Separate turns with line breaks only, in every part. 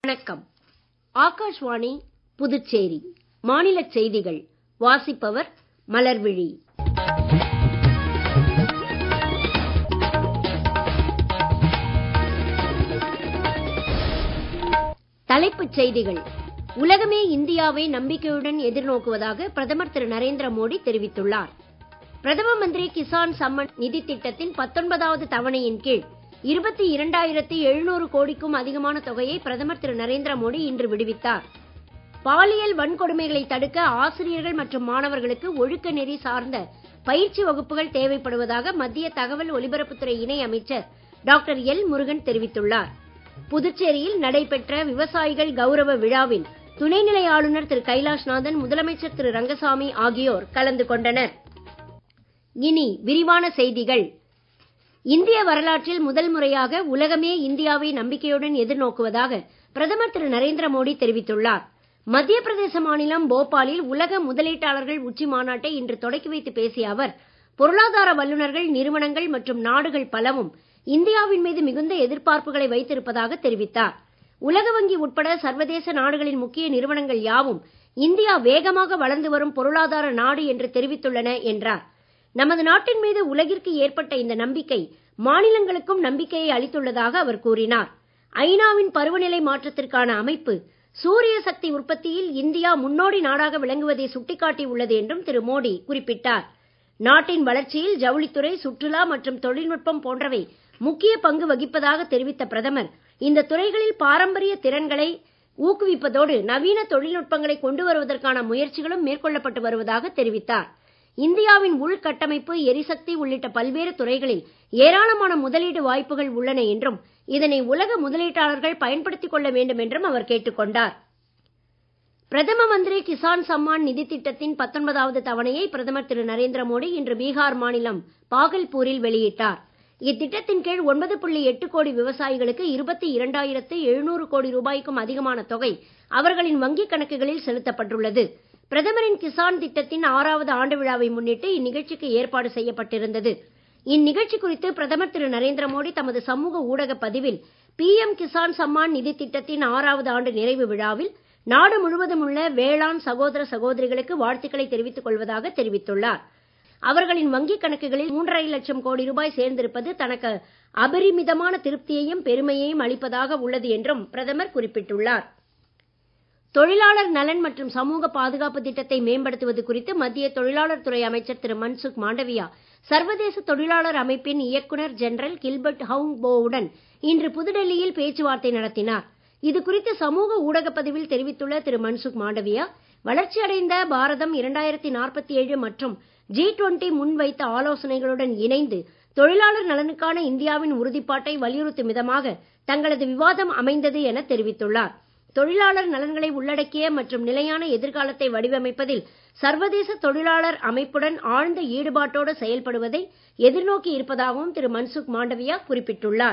வணக்கம் ஆகாஷ்வாணி புதுச்சேரி மாநிலச் செய்திகள் வாசிப்பவர் மலர்விழி தலைப்புச் செய்திகள் உலகமே இந்தியாவை நம்பிக்கையுடன் எதிர்நோக்குவதாக பிரதமர் திரு நரேந்திர மோடி தெரிவித்துள்ளார் பிரதம மந்திரி கிசான் சம்மன் நிதி திட்டத்தின் பத்தொன்பதாவது தவணையின் கீழ் இருபத்தி இரண்டாயிரத்தி எழுநூறு கோடிக்கும் அதிகமான தொகையை பிரதமர் திரு நரேந்திர மோடி இன்று விடுவித்தார் பாலியல் வன்கொடுமைகளை தடுக்க ஆசிரியர்கள் மற்றும் மாணவர்களுக்கு ஒழுக்க நெறி சார்ந்த பயிற்சி வகுப்புகள் தேவைப்படுவதாக மத்திய தகவல் ஒலிபரப்புத்துறை இணை அமைச்சர் டாக்டர் எல் முருகன் தெரிவித்துள்ளார் புதுச்சேரியில் நடைபெற்ற விவசாயிகள் கௌரவ விழாவில் துணைநிலை ஆளுநர் திரு கைலாஷ்நாதன் முதலமைச்சர் திரு ரங்கசாமி ஆகியோர் கலந்து கொண்டனர் இனி விரிவான செய்திகள் இந்திய வரலாற்றில் முதல் முறையாக உலகமே இந்தியாவை நம்பிக்கையுடன் எதிர்நோக்குவதாக பிரதமர் திரு நரேந்திர மோடி தெரிவித்துள்ளார் மத்திய பிரதேச மாநிலம் போபாலில் உலக முதலீட்டாளர்கள் உச்சி மாநாட்டை இன்று தொடக்கி வைத்து பேசிய அவர் பொருளாதார வல்லுநர்கள் நிறுவனங்கள் மற்றும் நாடுகள் பலவும் இந்தியாவின் மீது மிகுந்த எதிர்பார்ப்புகளை வைத்திருப்பதாக தெரிவித்தார் உலக வங்கி உட்பட சர்வதேச நாடுகளின் முக்கிய நிறுவனங்கள் யாவும் இந்தியா வேகமாக வளர்ந்து வரும் பொருளாதார நாடு என்று தெரிவித்துள்ளன என்றார் நமது நாட்டின் மீது உலகிற்கு ஏற்பட்ட இந்த நம்பிக்கை மாநிலங்களுக்கும் நம்பிக்கையை அளித்துள்ளதாக அவர் கூறினார் ஐநாவின் பருவநிலை மாற்றத்திற்கான அமைப்பு சூரிய சக்தி உற்பத்தியில் இந்தியா முன்னோடி நாடாக விளங்குவதை சுட்டிக்காட்டி உள்ளது என்றும் திரு மோடி குறிப்பிட்டார் நாட்டின் வளர்ச்சியில் ஜவுளித்துறை சுற்றுலா மற்றும் தொழில்நுட்பம் போன்றவை முக்கிய பங்கு வகிப்பதாக தெரிவித்த பிரதமர் இந்த துறைகளில் பாரம்பரிய திறன்களை ஊக்குவிப்பதோடு நவீன தொழில்நுட்பங்களை கொண்டு வருவதற்கான முயற்சிகளும் மேற்கொள்ளப்பட்டு வருவதாக தெரிவித்தார் இந்தியாவின் உள்கட்டமைப்பு எரிசக்தி உள்ளிட்ட பல்வேறு துறைகளில் ஏராளமான முதலீடு வாய்ப்புகள் உள்ளன என்றும் இதனை உலக முதலீட்டாளர்கள் பயன்படுத்திக் கொள்ள வேண்டும் என்றும் அவர் கேட்டுக் கொண்டார் பிரதம மந்திரி கிசான் சம்மான் நிதி திட்டத்தின் பத்தொன்பதாவது தவணையை பிரதமர் திரு நரேந்திர மோடி இன்று பீகார் மாநிலம் பாகல்பூரில் வெளியிட்டார் இத்திட்டத்தின் கீழ் ஒன்பது புள்ளி எட்டு கோடி விவசாயிகளுக்கு இருபத்தி இரண்டாயிரத்து எழுநூறு கோடி ரூபாய்க்கும் அதிகமான தொகை அவர்களின் வங்கிக் கணக்குகளில் செலுத்தப்பட்டுள்ளது பிரதமரின் கிசான் திட்டத்தின் ஆறாவது ஆண்டு விழாவை முன்னிட்டு இந்நிகழ்ச்சிக்கு ஏற்பாடு செய்யப்பட்டிருந்தது இந்நிகழ்ச்சி குறித்து பிரதமர் திரு நரேந்திர மோடி தமது சமூக ஊடக பதிவில் பிஎம் கிசான் சம்மான் நிதி திட்டத்தின் ஆறாவது ஆண்டு நிறைவு விழாவில் நாடு முழுவதும் உள்ள வேளாண் சகோதர சகோதரிகளுக்கு வாழ்த்துக்களை தெரிவித்துக் கொள்வதாக தெரிவித்துள்ளார் அவர்களின் வங்கிக் கணக்குகளில் மூன்றரை லட்சம் கோடி ரூபாய் சேர்ந்திருப்பது தனக்கு அபரிமிதமான திருப்தியையும் பெருமையையும் அளிப்பதாக உள்ளது என்றும் பிரதமர் குறிப்பிட்டுள்ளார் தொழிலாளர் நலன் மற்றும் சமூக பாதுகாப்பு திட்டத்தை மேம்படுத்துவது குறித்து மத்திய தொழிலாளர் துறை அமைச்சர் திரு மன்சுக் மாண்டவியா சர்வதேச தொழிலாளர் அமைப்பின் இயக்குனர் ஜெனரல் கில்பர்ட் ஹவுங்போவுடன் இன்று புதுடெல்லியில் பேச்சுவார்த்தை நடத்தினார் இது குறித்து சமூக ஊடகப் பதிவில் தெரிவித்துள்ள திரு மன்சுக் மாண்டவியா வளர்ச்சியடைந்த பாரதம் இரண்டாயிரத்தி நாற்பத்தி ஏழு மற்றும் ஜி டுவெண்டி முன்வைத்த ஆலோசனைகளுடன் இணைந்து தொழிலாளர் நலனுக்கான இந்தியாவின் உறுதிப்பாட்டை வலியுறுத்தும் விதமாக தங்களது விவாதம் அமைந்தது என தெரிவித்துள்ளார் தொழிலாளர் நலன்களை உள்ளடக்கிய மற்றும் நிலையான எதிர்காலத்தை வடிவமைப்பதில் சர்வதேச தொழிலாளர் அமைப்புடன் ஆழ்ந்த ஈடுபாட்டோடு செயல்படுவதை எதிர்நோக்கி இருப்பதாகவும் திரு மன்சுக் மாண்டவியா குறிப்பிட்டுள்ளார்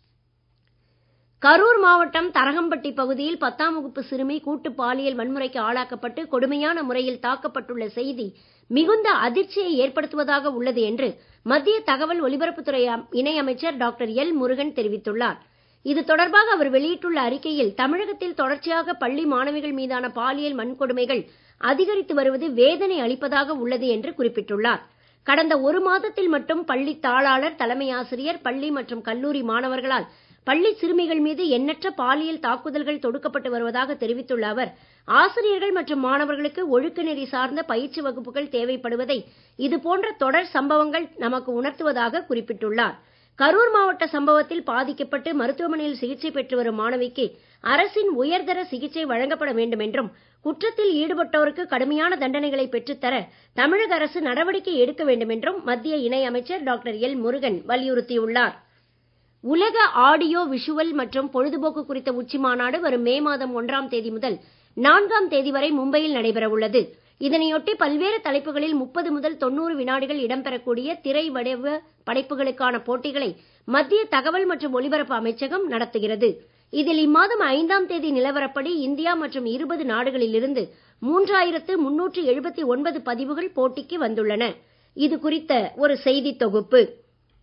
கரூர் மாவட்டம் தரகம்பட்டி பகுதியில் பத்தாம் வகுப்பு சிறுமி கூட்டு பாலியல் வன்முறைக்கு ஆளாக்கப்பட்டு கொடுமையான முறையில் தாக்கப்பட்டுள்ள செய்தி மிகுந்த அதிர்ச்சியை ஏற்படுத்துவதாக உள்ளது என்று மத்திய தகவல் ஒலிபரப்புத்துறை இணை அமைச்சர் டாக்டர் எல் முருகன் தெரிவித்துள்ளார் இது தொடர்பாக அவர் வெளியிட்டுள்ள அறிக்கையில் தமிழகத்தில் தொடர்ச்சியாக பள்ளி மாணவிகள் மீதான பாலியல் வன்கொடுமைகள் அதிகரித்து வருவது வேதனை அளிப்பதாக உள்ளது என்று குறிப்பிட்டுள்ளார் கடந்த ஒரு மாதத்தில் மட்டும் பள்ளி தாளாளர் தலைமை ஆசிரியர் பள்ளி மற்றும் கல்லூரி மாணவர்களால் பள்ளி சிறுமிகள் மீது எண்ணற்ற பாலியல் தாக்குதல்கள் தொடுக்கப்பட்டு வருவதாக தெரிவித்துள்ள அவர் ஆசிரியர்கள் மற்றும் மாணவர்களுக்கு ஒழுக்க நெறி சார்ந்த பயிற்சி வகுப்புகள் தேவைப்படுவதை இதுபோன்ற தொடர் சம்பவங்கள் நமக்கு உணர்த்துவதாக குறிப்பிட்டுள்ளார் கரூர் மாவட்ட சம்பவத்தில் பாதிக்கப்பட்டு மருத்துவமனையில் சிகிச்சை பெற்று வரும் மாணவிக்கு அரசின் உயர்தர சிகிச்சை வழங்கப்பட வேண்டும் என்றும் குற்றத்தில் ஈடுபட்டோருக்கு கடுமையான தண்டனைகளை பெற்றுத்தர தமிழக அரசு நடவடிக்கை எடுக்க வேண்டும் என்றும் மத்திய இணை அமைச்சர் டாக்டர் எல் முருகன் வலியுறுத்தியுள்ளார் உலக ஆடியோ விஷுவல் மற்றும் பொழுதுபோக்கு குறித்த உச்சி மாநாடு வரும் மே மாதம் ஒன்றாம் தேதி முதல் நான்காம் தேதி வரை மும்பையில் நடைபெற உள்ளது இதனையொட்டி பல்வேறு தலைப்புகளில் முப்பது முதல் தொண்ணூறு வினாடிகள் இடம்பெறக்கூடிய திரை வடிவ படைப்புகளுக்கான போட்டிகளை மத்திய தகவல் மற்றும் ஒலிபரப்பு அமைச்சகம் நடத்துகிறது இதில் இம்மாதம் ஐந்தாம் தேதி நிலவரப்படி இந்தியா மற்றும் இருபது நாடுகளிலிருந்து மூன்றாயிரத்து முன்னூற்று எழுபத்தி ஒன்பது பதிவுகள் போட்டிக்கு வந்துள்ளன இது குறித்த ஒரு செய்தி தொகுப்பு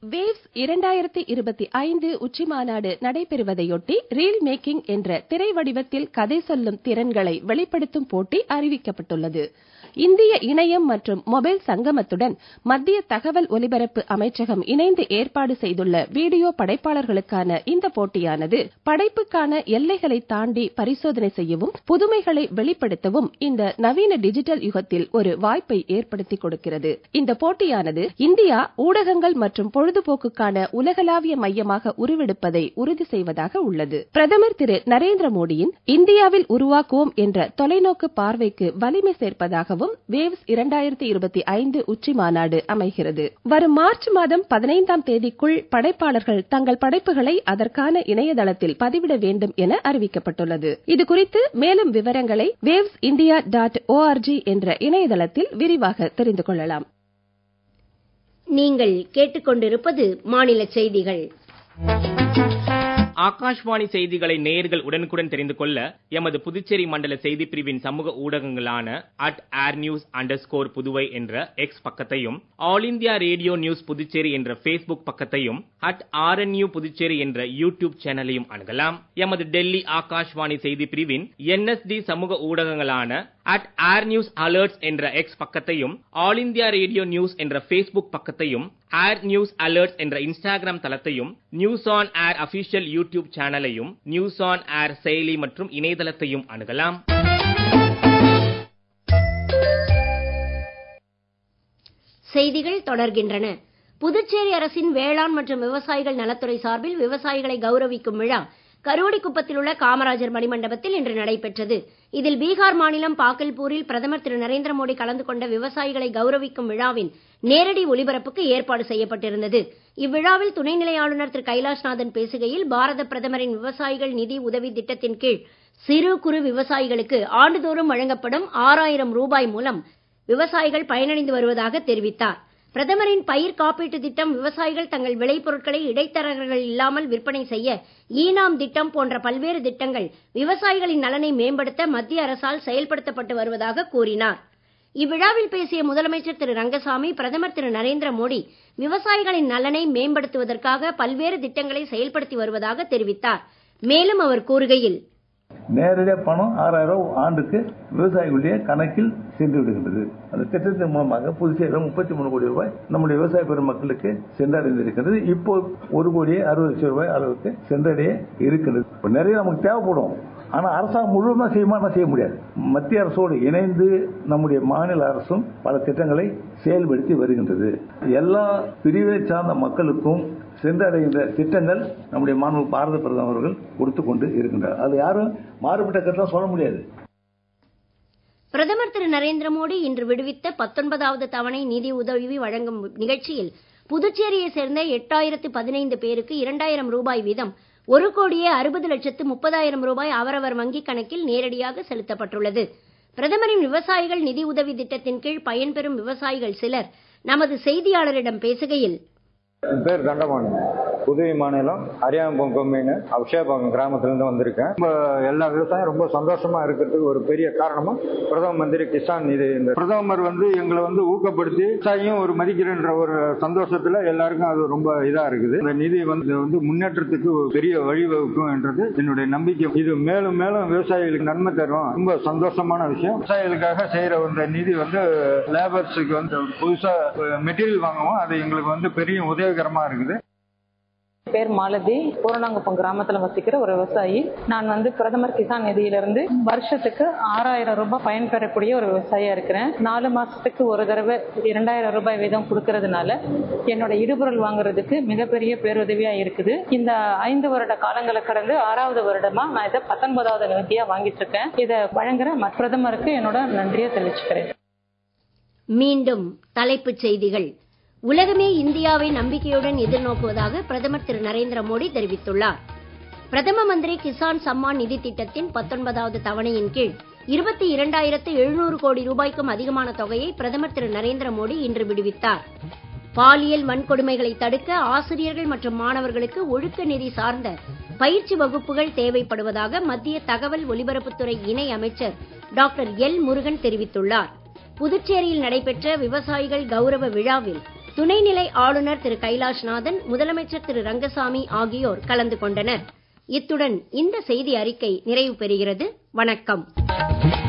வேவ்ஸ் இரண்டாயிரத்தி இருபத்தி ஐந்து உச்சிமாநாடு நடைபெறுவதையொட்டி ரீல் மேக்கிங் என்ற திரை வடிவத்தில் கதை சொல்லும் திறன்களை வெளிப்படுத்தும் போட்டி அறிவிக்கப்பட்டுள்ளது இந்திய இணையம் மற்றும் மொபைல் சங்கமத்துடன் மத்திய தகவல் ஒலிபரப்பு அமைச்சகம் இணைந்து ஏற்பாடு செய்துள்ள வீடியோ படைப்பாளர்களுக்கான இந்த போட்டியானது படைப்புக்கான எல்லைகளை தாண்டி பரிசோதனை செய்யவும் புதுமைகளை வெளிப்படுத்தவும் இந்த நவீன டிஜிட்டல் யுகத்தில் ஒரு வாய்ப்பை ஏற்படுத்தி கொடுக்கிறது இந்த போட்டியானது இந்தியா ஊடகங்கள் மற்றும் பொழுதுபோக்குக்கான உலகளாவிய மையமாக உருவெடுப்பதை உறுதி செய்வதாக உள்ளது பிரதமர் திரு நரேந்திர மோடியின் இந்தியாவில் உருவாக்குவோம் என்ற தொலைநோக்கு பார்வைக்கு வலிமை சேர்ப்பதாகவும் வேவ்ஸ் இரண்டாயிரத்தி இருபத்தி ஐந்து உச்சி மாநாடு அமைகிறது வரும் மார்ச் மாதம் பதினைந்தாம் தேதிக்குள் படைப்பாளர்கள் தங்கள் படைப்புகளை அதற்கான இணையதளத்தில் பதிவிட வேண்டும் என அறிவிக்கப்பட்டுள்ளது இதுகுறித்து மேலும் விவரங்களை வேவ்ஸ் இந்தியா டாட் ஓஆர்ஜி என்ற இணையதளத்தில் விரிவாக தெரிந்து கொள்ளலாம்
நீங்கள் கேட்டுக்கொண்டிருப்பது மாநில செய்திகள்
ஆகாஷ்வாணி செய்திகளை நேயர்கள் உடனுக்குடன் தெரிந்து கொள்ள எமது புதுச்சேரி மண்டல செய்தி பிரிவின் சமூக ஊடகங்களான at air news under Puduvai என்ற எக்ஸ் பக்கத்தையும் all India radio news Puducherry என்ற பேஸ்புக் பக்கத்தையும் அட் ஆர்என்யூ புதுச்சேரி என்ற யூடியூப் சேனலையும் அணுகலாம் எமது டெல்லி ஆகாஷ்வாணி செய்தி பிரிவின் என்எஸ்டி சமூக ஊடகங்களான அட் ஏர் நியூஸ் அலர்ட்ஸ் என்ற எக்ஸ் பக்கத்தையும் ஆல் இந்தியா ரேடியோ நியூஸ் என்ற பேஸ்புக் பக்கத்தையும் ஏர் நியூஸ் அலர்ட்ஸ் என்ற இன்ஸ்டாகிராம் தளத்தையும் news on air official YouTube சேனலையும் நியூஸ் ஆன் ஏர் செயலி மற்றும் இணையதளத்தையும் அணுகலாம்
செய்திகள் தொடர்கின்றன புதுச்சேரி அரசின் வேளாண் மற்றும் விவசாயிகள் நலத்துறை சார்பில் விவசாயிகளை கௌரவிக்கும் விழா கருவடிக்குப்பத்தில் உள்ள காமராஜர் மணிமண்டபத்தில் இன்று நடைபெற்றது இதில் பீகார் மாநிலம் பாக்கல்பூரில் பிரதமர் திரு நரேந்திர மோடி கலந்து கொண்ட விவசாயிகளை கௌரவிக்கும் விழாவின் நேரடி ஒலிபரப்புக்கு ஏற்பாடு செய்யப்பட்டிருந்தது இவ்விழாவில் துணைநிலை ஆளுநர் திரு கைலாஷ்நாதன் பேசுகையில் பாரத பிரதமரின் விவசாயிகள் நிதி உதவி திட்டத்தின் கீழ் சிறு குறு விவசாயிகளுக்கு ஆண்டுதோறும் வழங்கப்படும் ஆறாயிரம் ரூபாய் மூலம் விவசாயிகள் பயனடைந்து வருவதாக தெரிவித்தார் பிரதமரின் பயிர் காப்பீட்டு திட்டம் விவசாயிகள் தங்கள் விளைபொருட்களை இடைத்தரகர்கள் இல்லாமல் விற்பனை செய்ய ஈனாம் திட்டம் போன்ற பல்வேறு திட்டங்கள் விவசாயிகளின் நலனை மேம்படுத்த மத்திய அரசால் செயல்படுத்தப்பட்டு வருவதாக கூறினார் இவ்விழாவில் பேசிய முதலமைச்சர் திரு ரங்கசாமி பிரதமர் திரு நரேந்திர மோடி விவசாயிகளின் நலனை மேம்படுத்துவதற்காக பல்வேறு திட்டங்களை செயல்படுத்தி வருவதாக தெரிவித்தார் மேலும் அவர் கூறுகையில்
நேரடியாக பணம் ஆறாயிரம் ரூபாய் ஆண்டுக்கு விவசாயிகளுடைய கணக்கில் சென்று விடுகின்றது அந்த திட்டத்தின் மூலமாக புதுச்சேரியில் முப்பத்தி மூணு கோடி ரூபாய் நம்முடைய விவசாய பெருமக்களுக்கு சென்றடைந்திருக்கிறது இப்போ ஒரு கோடியே அறுபது லட்சம் ரூபாய் அளவுக்கு சென்றடைய இருக்கிறது இப்போ நிறைய நமக்கு தேவைப்படும் ஆனா அரசாங்கம் முழுவதுமா செய்யுமா செய்ய முடியாது மத்திய அரசோடு இணைந்து நம்முடைய மாநில அரசும் பல திட்டங்களை செயல்படுத்தி வருகின்றது எல்லா பிரிவை சார்ந்த மக்களுக்கும் சென்றடைகின்ற திட்டங்கள் நம்முடைய மாண்பு பாரத பிரதமர் அவர்கள் கொடுத்து கொண்டு இருக்கின்றார் அது யாரும் மாறுபட்ட கருத்தாக சொல்ல முடியாது
பிரதமர் திரு நரேந்திர மோடி இன்று விடுவித்த பத்தொன்பதாவது தவணை நிதி உதவி வழங்கும் நிகழ்ச்சியில் புதுச்சேரியை சேர்ந்த எட்டாயிரத்து பதினைந்து பேருக்கு இரண்டாயிரம் ரூபாய் வீதம் ஒரு கோடியே அறுபது லட்சத்து முப்பதாயிரம் ரூபாய் அவரவர் வங்கிக் கணக்கில் நேரடியாக செலுத்தப்பட்டுள்ளது பிரதமரின் விவசாயிகள் நிதி உதவி திட்டத்தின் கீழ் பயன்பெறும் விவசாயிகள் சிலர் நமது செய்தியாளரிடம் பேசுகையில்
என் பேர் தண்டமான் புதுவை மாநிலம் அரியாம்பம் கொம்மின்னு அபிஷேகம் கிராமத்திலிருந்து வந்திருக்கேன் ரொம்ப எல்லா விவசாயம் ரொம்ப சந்தோஷமா இருக்கிறதுக்கு ஒரு பெரிய காரணமா பிரதம மந்திரி கிசான் நிதி இந்த பிரதமர் வந்து எங்களை வந்து ஊக்கப்படுத்தி விவசாயியும் ஒரு மதிக்கிறன்ற ஒரு சந்தோஷத்துல எல்லாருக்கும் அது ரொம்ப இதா இருக்குது இந்த நிதி வந்து வந்து முன்னேற்றத்துக்கு ஒரு பெரிய வழிவகுக்கும் என்றது என்னுடைய நம்பிக்கை இது மேலும் மேலும் விவசாயிகளுக்கு நன்மை தரும் ரொம்ப சந்தோஷமான விஷயம் விவசாயிகளுக்காக செய்யற இந்த நிதி வந்து லேபர்ஸுக்கு வந்து புதுசா மெட்டீரியல் வாங்கவும் அது எங்களுக்கு வந்து பெரிய உதவிகரமா இருக்குது
பேர் மாலதி பூரணாங்குப்பம் கிராமத்துல வசிக்கிற ஒரு விவசாயி நான் வந்து பிரதமர் கிசான் நிதியிலிருந்து வருஷத்துக்கு ஆறாயிரம் ரூபாய் பயன்பெறக்கூடிய ஒரு விவசாயியா இருக்கிறேன் நாலு மாசத்துக்கு ஒரு தடவை இரண்டாயிரம் ரூபாய் வீதம் கொடுக்கறதுனால என்னோட இடுபொருள் வாங்குறதுக்கு மிகப்பெரிய பேருதவியா இருக்குது இந்த ஐந்து வருட காலங்களை கடந்து ஆறாவது வருடமா நான் இதை பத்தொன்பதாவது நிதியா வாங்கிட்டு இருக்கேன் இதை வழங்குற பிரதமருக்கு என்னோட நன்றியை தெரிவிச்சுக்கிறேன்
மீண்டும் தலைப்புச் செய்திகள் உலகமே இந்தியாவை நம்பிக்கையுடன் எதிர்நோக்குவதாக பிரதமர் திரு நரேந்திர மோடி தெரிவித்துள்ளார் பிரதம மந்திரி கிசான் சம்மான் நிதி திட்டத்தின் பத்தொன்பதாவது தவணையின் கீழ் இருபத்தி இரண்டாயிரத்து எழுநூறு கோடி ரூபாய்க்கும் அதிகமான தொகையை பிரதமர் திரு நரேந்திர மோடி இன்று விடுவித்தார் பாலியல் வன்கொடுமைகளை தடுக்க ஆசிரியர்கள் மற்றும் மாணவர்களுக்கு ஒழுக்க நெறி சார்ந்த பயிற்சி வகுப்புகள் தேவைப்படுவதாக மத்திய தகவல் ஒலிபரப்புத்துறை இணை அமைச்சர் டாக்டர் எல் முருகன் தெரிவித்துள்ளார் புதுச்சேரியில் நடைபெற்ற விவசாயிகள் கௌரவ விழாவில் துணைநிலை ஆளுநர் திரு கைலாஷ்நாதன் முதலமைச்சர் திரு ரங்கசாமி ஆகியோர் கலந்து கொண்டனர் இத்துடன் இந்த செய்தி அறிக்கை நிறைவு பெறுகிறது வணக்கம்